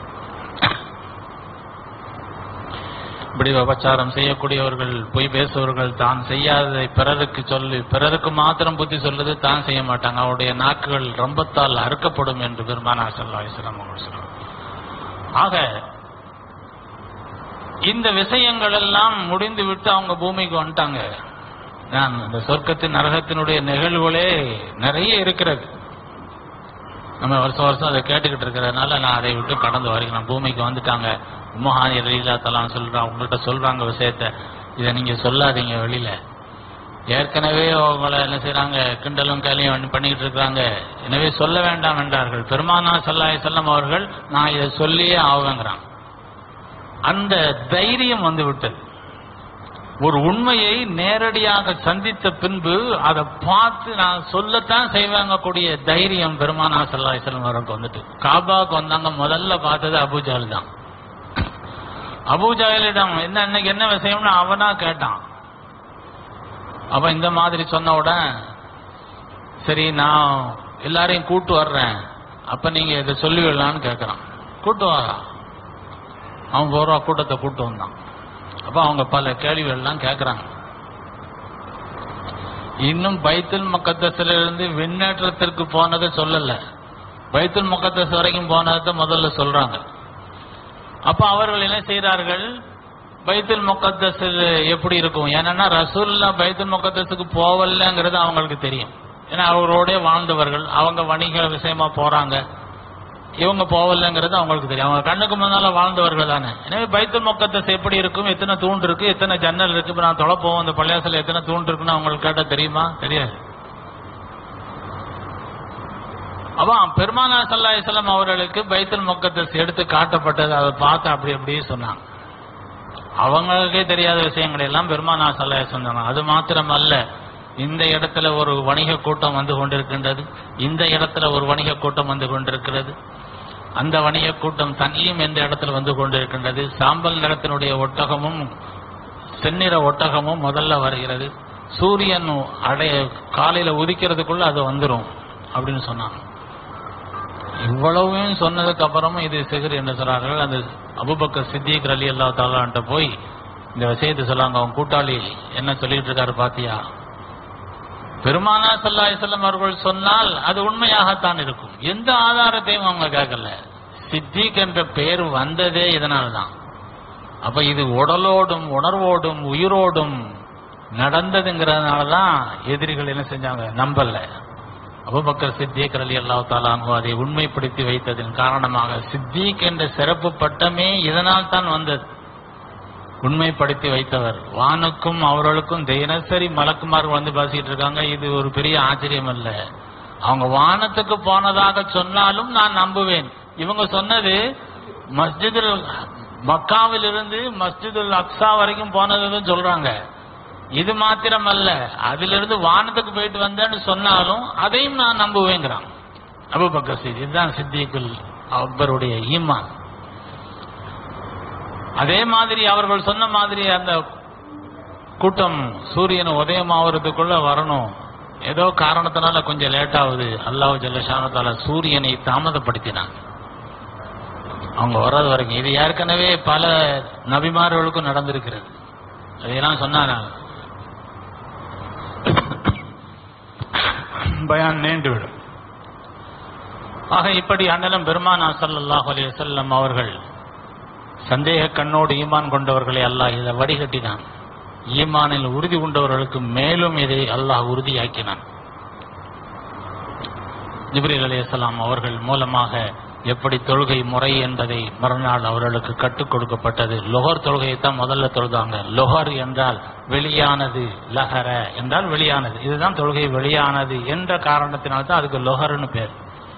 இப்படி விபச்சாரம் செய்யக்கூடியவர்கள் பொய் பேசுபவர்கள் தான் செய்யாததை பிறருக்கு சொல்லி பிறருக்கு மாத்திரம் புத்தி சொல்லுது தான் செய்ய மாட்டாங்க அவருடைய நாக்குகள் ரம்பத்தால் அறுக்கப்படும் என்று பெருமானா ஸல்லல்லாஹு அலைஹி வஸல்லம் அவர்கள் சொல்றாங்க ஆக இந்த விஷயங்கள் எல்லாம் முடிந்து விட்டு அவங்க பூமிக்கு வந்துட்டாங்க நான் இந்த சொர்க்கத்தின் நரகத்தினுடைய நிகழ்வுகளே நிறைய இருக்கிறது நம்ம வருஷம் வருஷம் அதை கேட்டுக்கிட்டு இருக்கிறதுனால நான் அதை விட்டு கடந்து வரைக்கும் நான் பூமிக்கு வந்துட்டாங்க உம்மஹானி ரீலா தலான்னு சொல்றான் உங்கள்கிட்ட சொல்றாங்க விஷயத்த இதை நீங்க சொல்லாதீங்க வெளியில ஏற்கனவே அவங்கள என்ன செய்றாங்க கிண்டலும் கேலியும் பண்ணி- பண்ணிக்கிட்டு இருக்காங்க எனவே சொல்ல வேண்டாம் என்றார்கள் பெருமானா ஸல்லல்லாஹு செல்லம் அவர்கள் நான் இதை சொல்லியே ஆவேங்கிறான் அந்த தைரியம் வந்து விட்டது ஒரு உண்மையை நேரடியாக சந்தித்த பின்பு அதை பார்த்து நான் சொல்லத்தான் செய்வாங்க கூடிய தைரியம் பெருமானா ஸல்லல்லாஹு அலைஹி வஸல்லம் அவருக்கு வந்துட்டு காபாவுக்கு வந்தாங்க முதல்ல பார்த்தது அபூஜால் தான் அபூஜாலிடம் என்ன இன்னைக்கு என்ன விஷயம்னு அவனா கேட்டான் அவன் இந்த மாதிரி சொன்ன உடனே சரி நான் எல்லாரையும் கூட்டு வர்றேன் அப்ப நீங்க இதை சொல்லிவிடலான்னு கேட்கறான் கூட்டு வாரா அவன் போறா கூட்டத்தை கூட்டு வந்தான் அப்ப அவங்க பல கேள்விகள் எல்லாம் கேட்கறாங்க இன்னும் பைத்துல் முகத்தஸ்ல இருந்து விண்ணேற்றத்திற்கு போனதை சொல்லல பைத்துல் முகத்தஸ் வரைக்கும் போனதை முதல்ல சொல்றாங்க அப்ப அவர்கள் என்ன செய்றார்கள் பைத்துல் முகத்தஸ் எப்படி இருக்கும் ஏன்னா ரசூல்லா பைத்துல் முகத்தஸுக்கு போவலங்கிறது அவங்களுக்கு தெரியும் ஏன்னா அவரோட வாழ்ந்தவர்கள் அவங்க வணிக விஷயமா போறாங்க இவங்க போவலங்கிறது அவங்களுக்கு தெரியும் அவங்க கண்ணுக்கு முன்னால வாழ்ந்தவர்கள் தானே எனவே பைத்துல் முகத்தஸ் எப்படி இருக்கும் எத்தனை தூண் இருக்கு எத்தனை ஜன்னல் இருக்கு இப்ப நான் தொலை போவோம் அந்த பள்ளியாசல எத்தனை தூண் இருக்குன்னு அவங்களுக்கு கேட்டா தெரியுமா தெரியாது அவன் பெருமானா சல்லாஹம் அவர்களுக்கு பைத்துல் முகத்தஸ் எடுத்து காட்டப்பட்டது அதை பார்த்து அப்படி அப்படியே சொன்னாங்க அவங்களுக்கே தெரியாத விஷயங்களை எல்லாம் பெருமானா சல்லாஹ் சொன்னாங்க அது மாத்திரம் அல்ல இந்த இடத்துல ஒரு வணிக கூட்டம் வந்து கொண்டிருக்கின்றது இந்த இடத்துல ஒரு வணிக கூட்டம் வந்து கொண்டிருக்கிறது அந்த வணிக கூட்டம் தனியும் எந்த இடத்துல வந்து கொண்டிருக்கின்றது சாம்பல் நிறத்தினுடைய ஒட்டகமும் செந்நிற ஒட்டகமும் முதல்ல வருகிறது சூரியன் அடைய காலையில உதிக்கிறதுக்குள்ள அது வந்துரும் அப்படின்னு சொன்னாங்க இவ்வளவும் சொன்னதுக்கு அப்புறமும் இது சிகர் என்று சொல்றார்கள் அந்த அபுபக்கர் சித்திக் அலி அல்லா தாலான்ட்ட போய் இந்த விஷயத்தை சொல்லாங்க அவன் கூட்டாளி என்ன சொல்லிட்டு இருக்காரு பாத்தியா பெருமானா சல்லாஹம் அவர்கள் சொன்னால் அது உண்மையாகத்தான் இருக்கும் எந்த ஆதாரத்தையும் அவங்க கேட்கல சித்திக் என்ற பெயர் வந்ததே இதனால்தான் அப்ப இது உடலோடும் உணர்வோடும் உயிரோடும் நடந்ததுங்கிறதுனாலதான் எதிரிகள் என்ன செஞ்சாங்க நம்பல அபுபக்கர் சித்திக் அலி அல்லாஹ் தாலானு அதை உண்மைப்படுத்தி வைத்ததன் காரணமாக சித்திக் என்ற சிறப்பு பட்டமே இதனால் தான் வந்தது உண்மைப்படுத்தி வைத்தவர் வானுக்கும் அவர்களுக்கும் தினசரி மலக்குமார்கள் வந்து பேசிட்டு இருக்காங்க இது ஒரு பெரிய ஆச்சரியம் அல்ல அவங்க வானத்துக்கு போனதாக சொன்னாலும் நான் நம்புவேன் இவங்க சொன்னது மஸ்ஜிதுல் மக்காவில் இருந்து மஸ்ஜிதுல் அக்ஸா வரைக்கும் போனதுன்னு சொல்றாங்க இது மாத்திரம் அல்ல அதிலிருந்து வானத்துக்கு போயிட்டு வந்தேன்னு சொன்னாலும் அதையும் நான் நம்புவேங்கிறான் அபுபக்கர் சித்தி இதுதான் சித்திக்குல் அக்பருடைய ஈமான் அதே மாதிரி அவர்கள் சொன்ன மாதிரி அந்த கூட்டம் சூரியன் உதயமாவதுக்குள்ள வரணும் ஏதோ காரணத்தினால கொஞ்சம் லேட் ஆகுது அல்லாஹ் ஜல்லஷானத்தால சூரியனை தாமதப்படுத்தினாங்க அவங்க வர்றது வரைக்கும் இது ஏற்கனவே பல நபிமார்களுக்கும் நடந்திருக்கிறது அதையெல்லாம் சொன்னாங்க பயான் நீண்டுவிடும் ஆக இப்படி அண்ணலம் பெருமானா ஸல்லல்லாஹு அலைஹி வஸல்லம் அவர்கள் சந்தேக கண்ணோடு ஈமான் கொண்டவர்களை அல்லாஹ் இதை வடிகட்டினான் ஈமானில் உறுதி கொண்டவர்களுக்கு மேலும் இதை அல்லாஹ் உறுதியாக்கினான் ஜிப்ரீல் அலைஹிஸ்ஸலாம் அவர்கள் மூலமாக எப்படி தொழுகை முறை என்பதை மறுநாள் அவர்களுக்கு கற்றுக் கொடுக்கப்பட்டது லொஹர் தொழுகையை தான் முதல்ல தொழுதாங்க லொஹர் என்றால் வெளியானது லஹர என்றால் வெளியானது இதுதான் தொழுகை வெளியானது என்ற காரணத்தினால்தான் அதுக்கு லொஹர்னு பேர்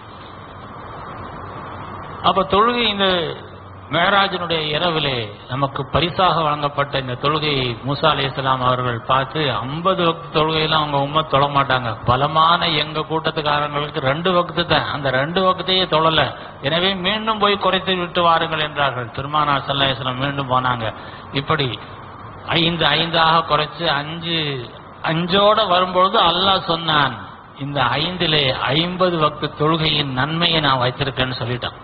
அப்ப தொழுகை இந்த மேராஜனுடைய இரவிலே நமக்கு பரிசாக வழங்கப்பட்ட இந்த தொழுகையை மூசா அலி இஸ்லாம் அவர்கள் பார்த்து ஐம்பது வக்து தொழுகையெல்லாம் அவங்க உண்மை தொழ மாட்டாங்க பலமான எங்க கூட்டத்துக்காரங்களுக்கு ரெண்டு வக்து தான் அந்த ரெண்டு வக்தையே தொழல எனவே மீண்டும் போய் குறைத்து விட்டு வாருங்கள் என்றார்கள் திருமானா சல்லா இஸ்லாம் மீண்டும் போனாங்க இப்படி ஐந்து ஐந்தாக குறைச்சு அஞ்சு அஞ்சோட வரும்பொழுது அல்லாஹ் சொன்னான் இந்த ஐந்திலே ஐம்பது வக்து தொழுகையின் நன்மையை நான் வைத்திருக்கேன்னு சொல்லிட்டான்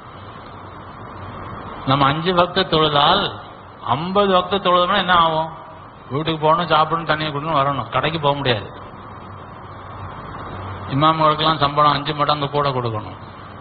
நம்ம அஞ்சு வக்து தொழுதால் ஐம்பது வக்து தொழுதோம்னா என்ன ஆகும் வீட்டுக்கு போகணும் சாப்பிடணும் தண்ணியை குடிக்கணும் வரணும் கடைக்கு போக முடியாது இமாம்களுக்கெல்லாம் சம்பளம் அஞ்சு மடங்கு கூட கொடுக்கணும்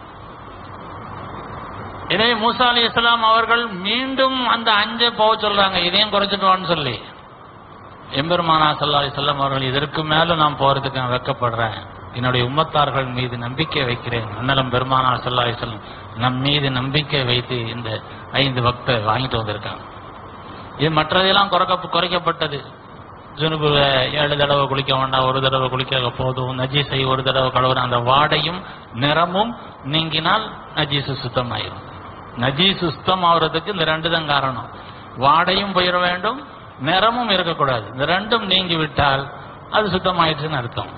எனவே மூசா அலி இஸ்லாம் அவர்கள் மீண்டும் அந்த அஞ்சை போக சொல்றாங்க இதையும் குறைச்சிட்டு வான்னு சொல்லி எம்பெருமானா சல்லா அலிசல்லாம் அவர்கள் இதற்கு மேல நான் போறதுக்கு நான் வெக்கப்படுறேன் என்னுடைய உம்மத்தார்கள் மீது நம்பிக்கை வைக்கிறேன் அண்ணலம் பெருமானா சல்லா அலிசல்லம் நம் மீது நம்பிக்கை வைத்து இந்த ஐந்து பக்த வாங்கிட்டு வந்திருக்காங்க இது மற்றதெல்லாம் குறைக்க குறைக்கப்பட்டது ஜுனுபு ஏழு தடவை குளிக்க வேண்டாம் ஒரு தடவை குளிக்க போதும் நஜீஸை ஒரு தடவை கழுவுற அந்த வாடையும் நிறமும் நீங்கினால் நஜீசு சுத்தமாயிரும் நஜீசு சுத்தம் ஆகுறதுக்கு இந்த ரெண்டு தான் காரணம் வாடையும் போயிட வேண்டும் நிறமும் இருக்கக்கூடாது இந்த ரெண்டும் நீங்கி விட்டால் அது சுத்தமாயிடுச்சுன்னு அர்த்தம்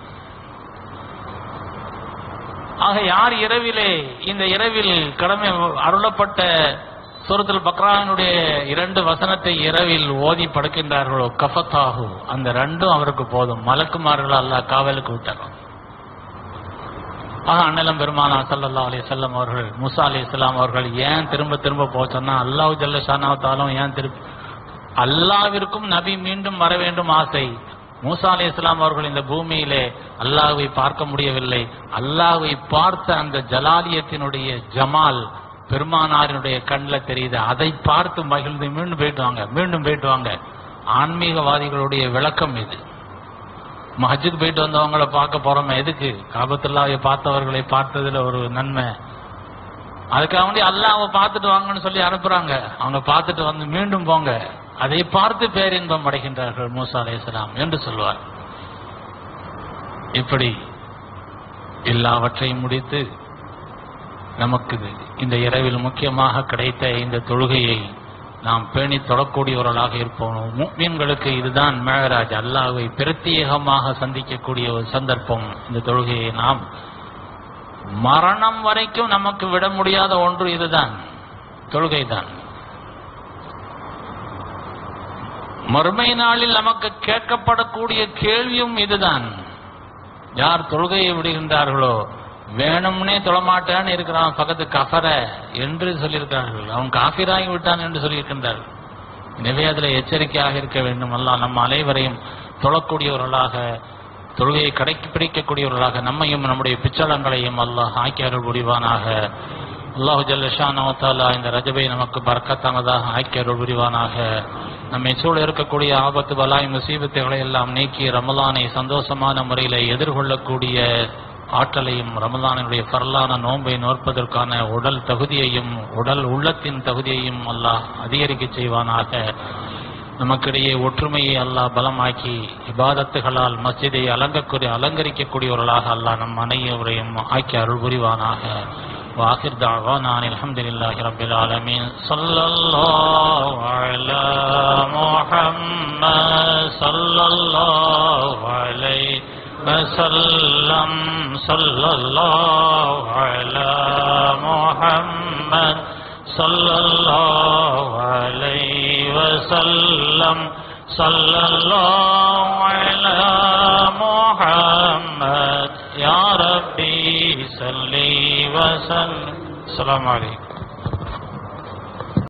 ஆக யார் இரவிலே இந்த இரவில் கடமை அருளப்பட்ட சூரத்துல் பக்ராவினுடைய இரண்டு வசனத்தை இரவில் ஓதி படுக்கின்றார்களோ கஃபத்தாகு அந்த ரெண்டும் அவருக்கு போதும் மலக்குமார்கள் அல்லாஹ் காவலுக்கு விட்டுறான் ஆக அண்ணலம் பெருமானா சல்லல்லா அலி செல்லம் அவர்கள் முசா அலி இஸ்லாம் அவர்கள் ஏன் திரும்ப திரும்ப போச்சோன்னா அல்லாஹ் ஜல்ல ஷானாவத்தாலும் ஏன் திருப்பி அல்லாவிற்கும் நபி மீண்டும் வர வேண்டும் ஆசை மூசா அலி இஸ்லாம் அவர்கள் இந்த பூமியிலே அல்லாஹ்வை பார்க்க முடியவில்லை அல்லாஹ்வை பார்த்த அந்த ஜலாலியத்தினுடைய ஜமால் பெருமானாரினுடைய கண்ணில் தெரியுது அதை பார்த்து மகிழ்ந்து மீண்டும் போயிட்டு வாங்க மீண்டும் போயிட்டு வாங்க ஆன்மீகவாதிகளுடைய விளக்கம் இது மஹஜுக்கு போயிட்டு வந்தவங்கள பார்க்க போறோமே எதுக்கு காபத்துல்லாவை பார்த்தவர்களை பார்த்ததுல ஒரு நன்மை அதுக்காக வேண்டி அல்லாஹ்வை பார்த்துட்டு வாங்கன்னு சொல்லி அனுப்புறாங்க அவங்க பார்த்துட்டு வந்து மீண்டும் போங்க அதை பார்த்து பேரின்பம் அடைகின்றார்கள் மூசா அலைஹிஸ்ஸலாம் என்று சொல்வார் இப்படி எல்லாவற்றையும் முடித்து நமக்கு இந்த இரவில் முக்கியமாக கிடைத்த இந்த தொழுகையை நாம் பேணி தொடக்கூடியவர்களாக இருப்போம் முக்மீன்களுக்கு இதுதான் மேகராஜ் அல்லாஹ்வை பிரத்யேகமாக சந்திக்கக்கூடிய ஒரு சந்தர்ப்பம் இந்த தொழுகையை நாம் மரணம் வரைக்கும் நமக்கு விட முடியாத ஒன்று இதுதான் தொழுகைதான் மறுமை நாளில் நமக்கு கேட்கப்படக்கூடிய கேள்வியும் இதுதான் யார் தொழுகையை விடுகின்றார்களோ வேணும்னே தொழமாட்டான்னு இருக்கிறான் பக்கத்து கஃபர என்று சொல்லியிருக்கிறார்கள் அவன் காஃபிராகி விட்டான் என்று சொல்லியிருக்கின்றார்கள் எனவே அதில் எச்சரிக்கையாக இருக்க வேண்டும் அல்லாஹ் நம்ம அனைவரையும் தொழக்கூடியவர்களாக தொழுகையை கடைப்பிடிக்கக்கூடியவர்களாக நம்மையும் நம்முடைய பிச்சளங்களையும் அல்லாஹ் ஆக்கி அருள் புரிவானாக அல்லாஹு ஜல்லஷானவத்தாலா இந்த ரஜபை நமக்கு பறக்கத்தானதாக ஆக்கி அருள் புரிவானாக நம்மை சூழ இருக்கக்கூடிய ஆபத்து பலாய் முசீபத்துகளை எல்லாம் நீக்கி ரமலானை சந்தோஷமான முறையில் எதிர்கொள்ளக்கூடிய ஆற்றலையும் ரமலானினுடைய பரலான நோன்பை நோற்பதற்கான உடல் தகுதியையும் உடல் உள்ளத்தின் தகுதியையும் அல்லாஹ் அதிகரிக்க செய்வானாக நமக்கிடையே ஒற்றுமையை அல்லாஹ் பலமாக்கி இபாதத்துகளால் மஸ்ஜிதை அலங்கக்கூடிய அலங்கரிக்கக்கூடியவர்களாக அல்லாஹ் நம் அனைவரையும் ஆக்கி அருள் புரிவானாக واخر دعوانا ان الحمد لله رب العالمين صلى الله على محمد صلى الله عليه وسلم صلى الله على محمد صلى الله عليه وسلم صلى الله على محمد يا ربي صل وسلم السلام عليكم